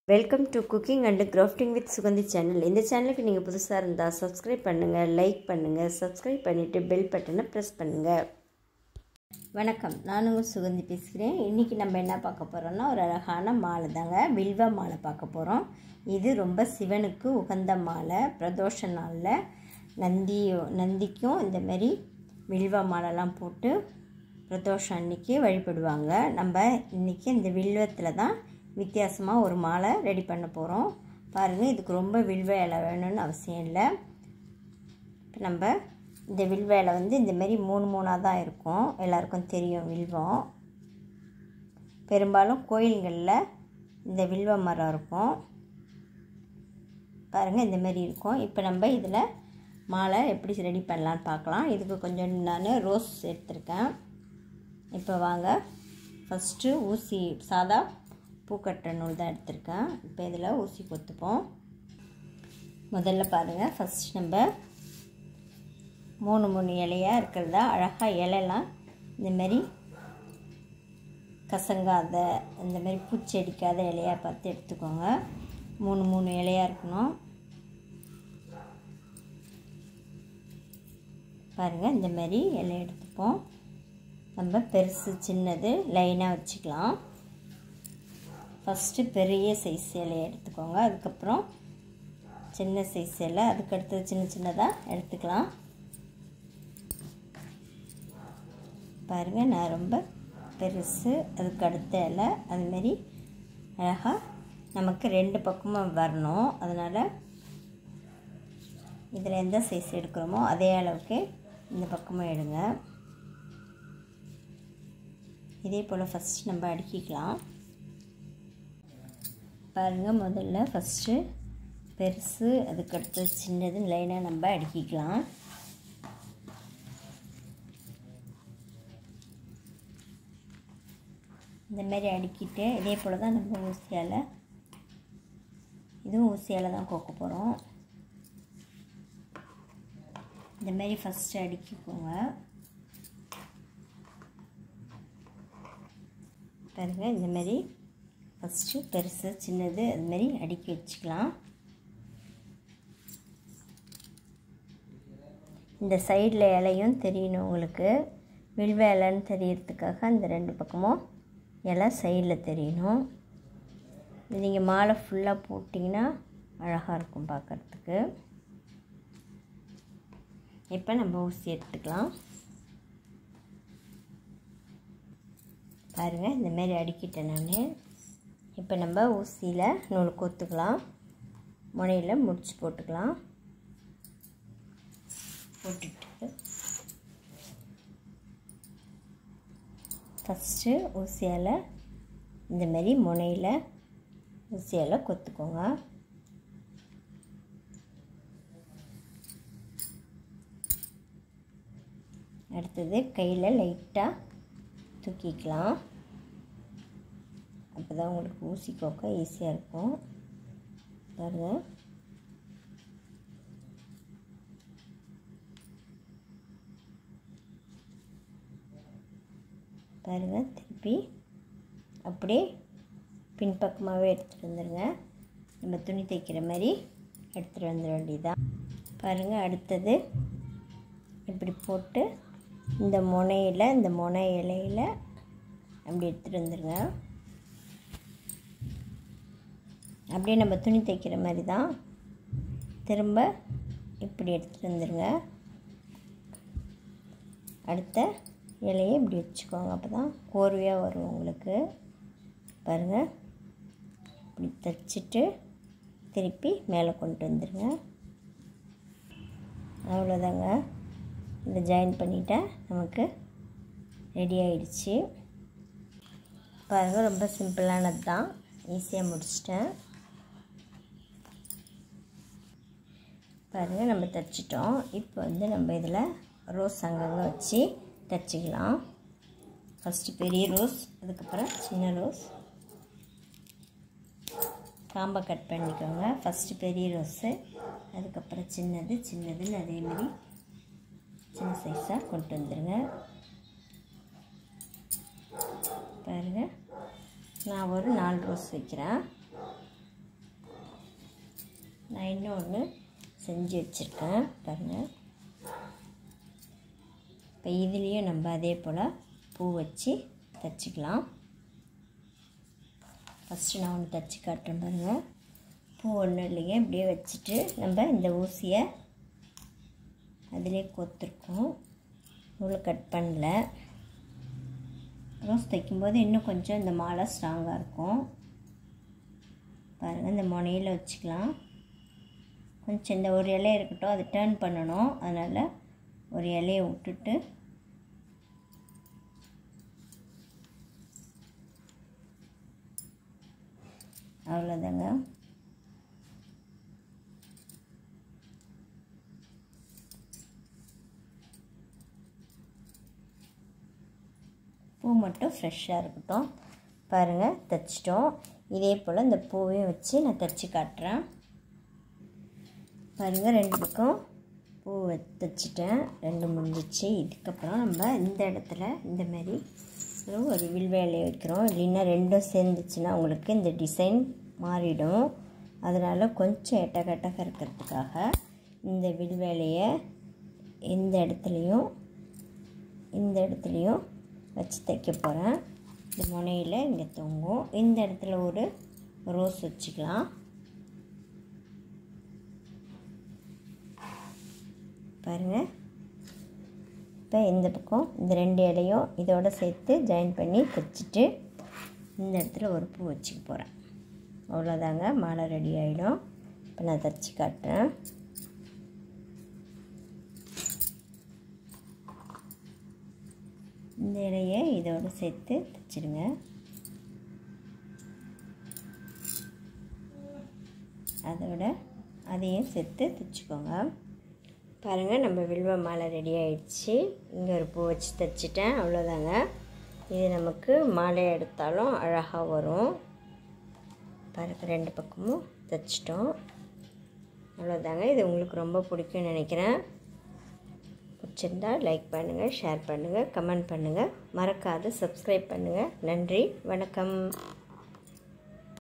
welcome to cooking and crafting with Suganthi channel இந்த சேனலுக்கு நீங்கள் புதுசாக இருந்தால் சப்ஸ்கிரைப் பண்ணுங்கள் லைக் பண்ணுங்கள் சப்ஸ்கிரைப் பண்ணிவிட்டு பெல் பட்டனை ப்ரெஸ் பண்ணுங்கள் வணக்கம் நான் உங்கள் சுகந்தி பேசுகிறேன் இன்றைக்கி நம்ம என்ன பார்க்க போகிறோம்னா ஒரு அழகான மாலை தாங்க வில்வ மாலை பார்க்க போகிறோம் இது ரொம்ப சிவனுக்கு உகந்த மாலை பிரதோஷ நாளில் நந்தி நந்திக்கும் இந்த மாதிரி வில்வ மாலைலாம் போட்டு பிரதோஷம் அன்னைக்கு வழிபடுவாங்க நம்ம இன்றைக்கி இந்த வில்வத்தில் தான் வித்தியாசமாக ஒரு மாலை ரெடி பண்ண போகிறோம் பாருங்கள் இதுக்கு ரொம்ப வில்வ இலை வேணும்னு அவசியம் இல்லை இப்போ நம்ம இந்த வில்வ இலை வந்து இந்தமாரி மூணு மூணாக தான் இருக்கும் எல்லாருக்கும் தெரியும் வில்வம் பெரும்பாலும் கோயில்களில் இந்த வில்வ மரம் இருக்கும் பாருங்கள் இந்தமாரி இருக்கும் இப்போ நம்ம இதில் மாலை எப்படி ரெடி பண்ணலான்னு பார்க்கலாம் இதுக்கு கொஞ்சம் நான் ரோஸ் எடுத்திருக்கேன் இப்போ வாங்க ஃபஸ்ட்டு ஊசி சாதா பூக்கட்டுற நூல் தான் எடுத்திருக்கேன் இப்போ இதில் ஊசி கொத்துப்போம் முதல்ல பாருங்கள் ஃபஸ்ட் நம்ம மூணு மூணு இலையாக இருக்கிறதா அழகாக இலையெல்லாம் இந்தமாரி கசங்காத இந்தமாரி பூச்சி அடிக்காத இலையாக பார்த்து எடுத்துக்கோங்க மூணு மூணு இலையாக இருக்கணும் பாருங்கள் இந்த மாதிரி இலை எடுத்துப்போம் நம்ம பெருசு சின்னது லைனாக வச்சுக்கலாம் ஃபஸ்ட்டு பெரிய சைஸ் இலையை எடுத்துக்கோங்க அதுக்கப்புறம் சின்ன சைஸ் இலை அதுக்கடுத்தது சின்ன சின்னதாக எடுத்துக்கலாம் பாருங்கள் நான் ரொம்ப பெருசு அதுக்கு அடுத்த இலை அதுமாரி அழகாக நமக்கு ரெண்டு பக்கமும் வரணும் அதனால் இதில் எந்த சைஸ் எடுக்கிறோமோ அதே அளவுக்கு இந்த பக்கமும் எடுங்க இதே போல் ஃபஸ்ட் நம்ம அடுக்கிக்கலாம் பாருங்கள் முதல்ல ஃபஸ்ட்டு பெருசு அதுக்கடுத்து சின்னது லைனாக நம்ம அடுக்கிக்கலாம் இந்த மாதிரி அடுக்கிட்டு இதே போல் தான் நம்ம ஊசியால் இதுவும் ஊசியால் தான் கோக்க போகிறோம் இந்த மாதிரி ஃபஸ்ட்டு அடுக்கிக்கோங்க பாருங்கள் இந்த மாதிரி ஃபஸ்ட்டு பெருசு சின்னது அதுமாரி அடுக்கி வச்சுக்கலாம் இந்த சைடில் இலையும் தெரியணும் உங்களுக்கு வில்வ இலைன்னு தெரியறதுக்காக அந்த ரெண்டு பக்கமும் இலை சைடில் தெரியணும் நீங்கள் மாலை ஃபுல்லாக போட்டிங்கன்னா அழகாக இருக்கும் பார்க்குறதுக்கு இப்போ நம்ம ஊசி எடுத்துக்கலாம் பாருங்கள் இந்தமாரி அடுக்கிட்டேன் நான் இப்போ நம்ம ஊசியில் நூல் கொத்துக்கலாம் முனையில் முடிச்சு போட்டுக்கலாம் போட்டுட்டு ஃபஸ்ட்டு ஊசியால் இந்தமாரி முனையில் ஊசியால் கொத்துக்கோங்க அடுத்தது கையில் லைட்டாக தூக்கிக்கலாம் அப்போ தான் உங்களுக்கு ஊசி கோக்க ஈஸியாக இருக்கும் பாருங்கள் பாருங்கள் திருப்பி அப்படியே பின்பக்கமாகவே எடுத்துகிட்டு வந்துடுங்க நம்ம துணி தைக்கிற மாதிரி எடுத்துகிட்டு வந்துட வேண்டியதான் பாருங்கள் அடுத்தது இப்படி போட்டு இந்த முனையில் இந்த முனை இலையில் அப்படி எடுத்துகிட்டு வந்துடுங்க அப்படியே நம்ம துணி தைக்கிற மாதிரி தான் திரும்ப இப்படி எடுத்துகிட்டு வந்துடுங்க அடுத்த இலையை இப்படி வச்சுக்கோங்க அப்போ தான் கோர்வையாக வரும் உங்களுக்கு பாருங்கள் இப்படி தைச்சிட்டு திருப்பி மேலே கொண்டு வந்துடுங்க அவ்வளோதாங்க இதை ஜாயின் பண்ணிட்டேன் நமக்கு ரெடி ஆயிடுச்சு பாருங்கள் ரொம்ப சிம்பிளானது தான் ஈஸியாக முடிச்சிட்டேன் பாருங்கள் நம்ம தைச்சிட்டோம் இப்போ வந்து நம்ம இதில் ரோஸ் அங்கங்கே வச்சு தைச்சிக்கலாம் ஃபஸ்ட்டு பெரிய ரோஸ் அதுக்கப்புறம் சின்ன ரோஸ் காம்பை கட் பண்ணிக்கோங்க ஃபஸ்ட்டு பெரிய ரோஸு அதுக்கப்புறம் சின்னது சின்னதுன்னு அதேமாரி சின்ன சைஸாக கொண்டு வந்துடுங்க பாருங்கள் நான் ஒரு நாலு ரோஸ் வைக்கிறேன் இன்னொன்று செஞ்சு வச்சுருக்கேன் பாருங்கள் இப்போ இதுலேயும் நம்ம அதே போல் பூ வச்சு தைச்சிக்கலாம் ஃபஸ்ட்டு நான் ஒன்று தைச்சி காட்டுறேன் பாருங்கள் பூ ஒன்றும் இல்லைங்க இப்படியே வச்சுட்டு நம்ம இந்த ஊசியை அதிலே கொத்துருக்கோம் நூலை கட் பண்ணல ரோஸ் தைக்கும்போது இன்னும் கொஞ்சம் இந்த மாலை ஸ்ட்ராங்காக இருக்கும் பாருங்கள் இந்த முனையில் வச்சுக்கலாம் கொஞ்சம் இந்த ஒரு இலையை இருக்கட்டும் அதை டேர்ன் பண்ணணும் அதனால் ஒரு இலையை விட்டுட்டு அவ்வளோதாங்க பூ மட்டும் ஃப்ரெஷ்ஷாக இருக்கட்டும் பாருங்கள் தைச்சிட்டோம் இதே போல் இந்த பூவையும் வச்சு நான் தைச்சி காட்டுறேன் பாருங்கள் ரெண்டு பக்கம் பூ தைச்சிட்டேன் ரெண்டு முடிஞ்சிச்சு இதுக்கப்புறம் நம்ம இந்த இடத்துல இந்தமாரி ஒரு வில்வேலையை வைக்கிறோம் இல்லைன்னா ரெண்டும் சேர்ந்துச்சுன்னா உங்களுக்கு இந்த டிசைன் மாறிடும் அதனால் கொஞ்சம் எட்டக்கட்டக்க இருக்கிறதுக்காக இந்த வில்வேலையை இந்த இடத்துலையும் இந்த இடத்துலையும் வச்சு தைக்க போகிறேன் இந்த முனையில் இங்கே தொங்கும் இந்த இடத்துல ஒரு ரோஸ் வச்சுக்கலாம் பாருங்கள் இப்போ இந்த பக்கம் இந்த ரெண்டு இலையும் இதோட சேர்த்து ஜாயின் பண்ணி தைச்சிட்டு இந்த இடத்துல ஒரு பூ வச்சுக்க போகிறேன் அவ்வளோதாங்க மாலை ரெடி ஆகிடும் இப்போ நான் தைச்சி காட்டுறேன் இந்த இலையை இதோடு சேர்த்து தைச்சிடுங்க அதோட அதையும் சேர்த்து தைச்சிக்கோங்க பாருங்கள் நம்ம வில்வ மாலை ரெடி ஆயிடுச்சு இங்கே ஒரு பூ வச்சு தைச்சிட்டேன் அவ்வளோதாங்க இது நமக்கு மாலை எடுத்தாலும் அழகாக வரும் பாருங்கள் ரெண்டு பக்கமும் தைச்சிட்டோம் அவ்வளோதாங்க இது உங்களுக்கு ரொம்ப பிடிக்கும்னு நினைக்கிறேன் பிடிச்சிருந்தா லைக் பண்ணுங்கள் ஷேர் பண்ணுங்கள் கமெண்ட் பண்ணுங்கள் மறக்காது சப்ஸ்கிரைப் பண்ணுங்கள் நன்றி வணக்கம்